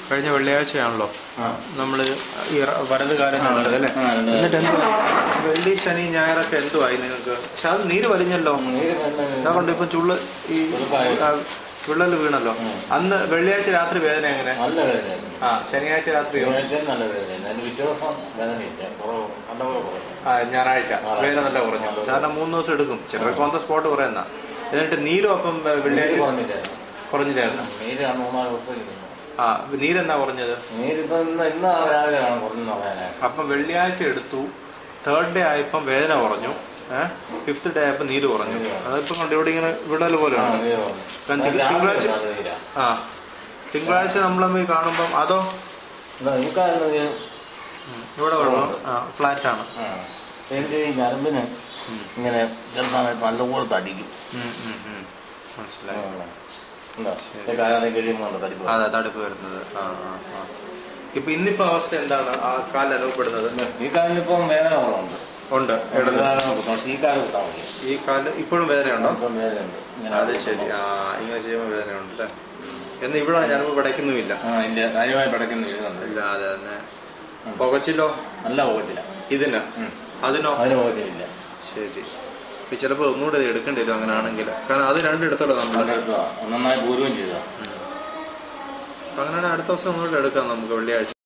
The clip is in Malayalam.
കഴിഞ്ഞ വെള്ളിയാഴ്ചയാണല്ലോ ആ നമ്മൾ ഈ റ- വലത് കാലം ആ, കണ്ടത് അല്ലേ ആ, രണ്ട് എന്നിട്ട് എന്തുവാ വെള്ളി ശനി ഞായറൊക്കെ എന്തുവായി നിങ്ങൾക്ക് പക്ഷെ അത് നീര് വലിഞ്ഞല്ലോ നീര് നല്ല അതുകൊണ്ട് ഇപ്പം ചുള്ള് ഈ ചുളുക്കായി. ആ, വിള്ളൽ വീണല്ലോ ഉം. അന്ന് വെള്ളിയാഴ്ച രാത്രി വേദന എങ്ങനെ നല്ല വേദനയായിരുന്നു ആ ശനിയാഴ്ച രാത്രിയോ ശനിയാഴ്ചയും നല്ല വേദനയായിരുന്നു അതിന് പിറ്റേ ദിവസം വേദനയില്ല കുറവ് കണ്ട പോലെ കുറവ് ആ ഞായറാഴ്ച ഞായറാഴ്ച. വേദന നല്ല കുറഞ്ഞു നല്ല സാധാരണ മൂന്ന് ദിവസം എടുക്കും ചിലർക്ക് ഓൺ ദ സ്പോട്ട് കുറയുന്ന എന്നിട്ട് നീരും അപ്പം ഏ, നീര് വെള്ളിയാഴ്ച കുറഞ്ഞില്ലായിരുന്നു കുറഞ്ഞില്ലായിരുന്നു നീര് മൂന്നാല് ദിവസത്തേക്ക് നിന്നു ആ നീരെന്നാ കുറഞ്ഞത് നീരിപ്പോ ഇന്ന് ഇന്ന് രാവിലെയാണ് കുറഞ്ഞെന്ന് പറയാനായിട്ട് അപ്പം വെള്ളിയാഴ്ച എടുത്തു തേർഡ് ഡേ ആയപ്പം വേദന കുറഞ്ഞു ഏഹ് ഫിഫ്ത്ത് ഡേ ആയപ്പോൾ നീര് കുറഞ്ഞു നീര് കുറഞ്ഞു. അതിപ്പം കണ്ടു ഇവിടെ ഇങ്ങനെ വിടൽ പോലെ ആ, ഉണ്ട് നീര് കുറഞ്ഞു. കാരണം രാവിലെ തിങ്കളാഴ്ച- നല്ല നീരാ. ആ തിങ്കളാഴ്ച നമ്മൾ പോയി കാണുമ്പം അതോ ഇതാ, എനിക്കായിരുന്നു നീര് ഉം, ഇവിടെ കുഴപ്പം ആ ഫ്ലാറ്റ് ആണ് ആ. എനിക്ക് ഈ ഞരമ്പിന് ഉം. ഇങ്ങനെ ചില സമയത്ത് നല്ലപോലെ തടിക്കും ഉം, ഉം, ഉം. മനസ്സിലായി എന്താ കാലം കഴിയുമ്പോൾ തടിക്കും അതെ തടുപ്പ് വരുന്നത് ആ ആ ആ ഇപ്പൊ ഇന്നിപ്പോ അവസ്ഥ എന്താണ് ആ കാലിൽ അനുഭവപ്പെടുന്നത് ഈ കാലിന് ഇപ്പം വേദന കുറവുണ്ട് ഉണ്ട് ഇടത് പക്ഷേ ഈ കാലം കുത്താൻ മതി ഈ കാലിൽ ഇപ്പോഴും വേദനയുണ്ടോ ഇപ്പം വേദനയുണ്ട് ഇങ്ങനെ അത് ശരി ആ ഇങ്ങനെ ചെയ്യുമ്പോൾ വേദനയുണ്ട് അല്ലേ എന്ന് ഇവിടെ ഞാനിപ്പോ പടയ്ക്കുന്നുമില്ല ആ ഇതിന്റെ കാര്യമായി പടക്കുന്ന എഴുതുന്നുണ്ട് ഇല്ല അതെ തന്നെ പുകച്ചില്ലോ നല്ല പോകത്തില്ല ഇതിന് ഉം. അതിനോ അതിന് പോകത്തില്ല ശരി ഇപ്പൊ ചിലപ്പോ ഒന്നുകൂടെ ഇത് എടുക്കേണ്ടി വരും അങ്ങനെ ആണെങ്കിൽ കാരണം അത് രണ്ടും എടുത്തല്ലോ നമ്മൾ എടുത്തതാ നന്നായി പൂരുകയും ചെയ്തതാ അപ്പൊ അങ്ങനെയാണെങ്കിൽ അടുത്ത ദിവസം ഒന്നുകൂടെ എടുക്കാം നമുക്ക് വെള്ളിയാഴ്ച